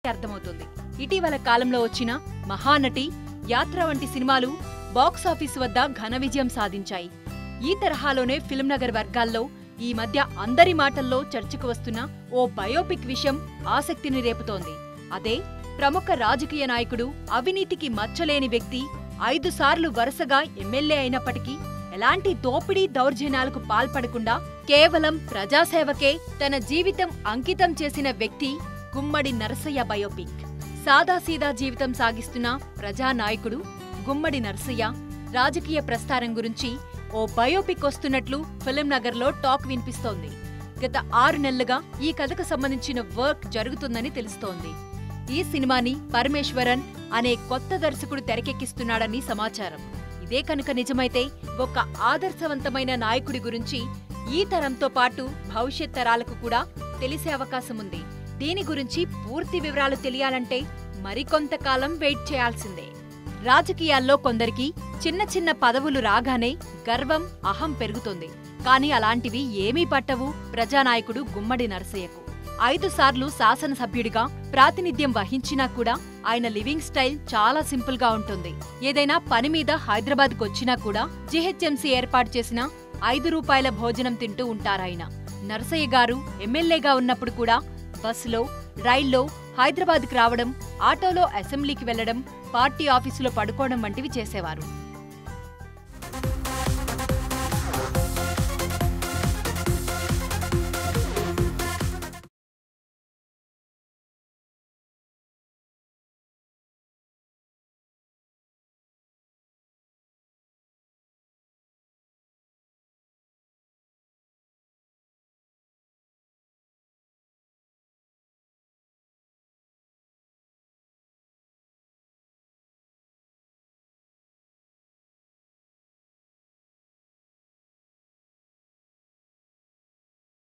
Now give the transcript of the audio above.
అర్థమవుతుంది ఇటీవల కాలంలో వచ్చిన మహానటి యాత్ర వంటి సినిమాలు బాక్సాఫీస్ వద్ద ఘన విజయం సాధించాయి ఈ తరహాలోనే ఫిల్మ్ నగర్ వర్గాల్లో ఈ మధ్య అందరి మాటల్లో చర్చకు వస్తున్న ఓ బయోపిక్ విషయం ఆసక్తిని రేపుతోంది అదే ప్రముఖ రాజకీయ నాయకుడు అవినీతికి మచ్చలేని వ్యక్తి ఐదు సార్లు వరుసగా ఎమ్మెల్యే అయినప్పటికీ ఎలాంటి దోపిడీ దౌర్జన్యాలకు పాల్పడకుండా కేవలం ప్రజాసేవకే తన జీవితం అంకితం చేసిన వ్యక్తి గుమ్మడి నరసయ్య బయోపిక్ సాదాసీదా జీవితం సాగిస్తున్న ప్రజానాయకుడు గుమ్మడి నరసయ్య రాజకీయ ప్రస్థానం గురించి ఓ బయోపిక్ వస్తున్నట్లు ఫిలిం నగర్లో టాక్ వినిపిస్తోంది గత ఆరు నెలలుగా ఈ కథకు సంబంధించిన వర్క్ జరుగుతుందని తెలుస్తోంది ఈ సినిమాని పరమేశ్వరన్ అనే కొత్త దర్శకుడు తెరకెక్కిస్తున్నాడని సమాచారం ఇదే కనుక నిజమైతే ఒక ఆదర్శవంతమైన నాయకుడి గురించి ఈ తరంతో పాటు భవిష్యత్ తరాలకు కూడా తెలిసే అవకాశం ఉంది దీని గురించి పూర్తి వివరాలు తెలియాలంటే మరికొంతకాలం వెయిట్ చేయాల్సిందే రాజకీయాల్లో కొందరికి చిన్న చిన్న పదవులు రాగానే గర్వం అహం పెరుగుతుంది కానీ అలాంటివి ఏమీ పట్టవు ప్రజానాయకుడు గుమ్మడి నరసయ్యకు ఐదు సార్లు శాసనసభ్యుడిగా ప్రాతినిధ్యం వహించినా కూడా ఆయన లివింగ్ స్టైల్ చాలా సింపుల్ గా ఉంటుంది ఏదైనా పని మీద హైదరాబాద్కు వచ్చినా కూడా జీహెచ్ఎంసీ ఏర్పాటు చేసిన ఐదు రూపాయల భోజనం తింటూ ఉంటారాయన నరసయ్య గారు ఎమ్మెల్యేగా ఉన్నప్పుడు కూడా బస్సులో రైల్లో హైదరాబాద్కు రావడం ఆటోలో అసెంబ్లీకి వెళ్లడం పార్టీ ఆఫీసులో పడుకోవడం వంటివి చేసేవారు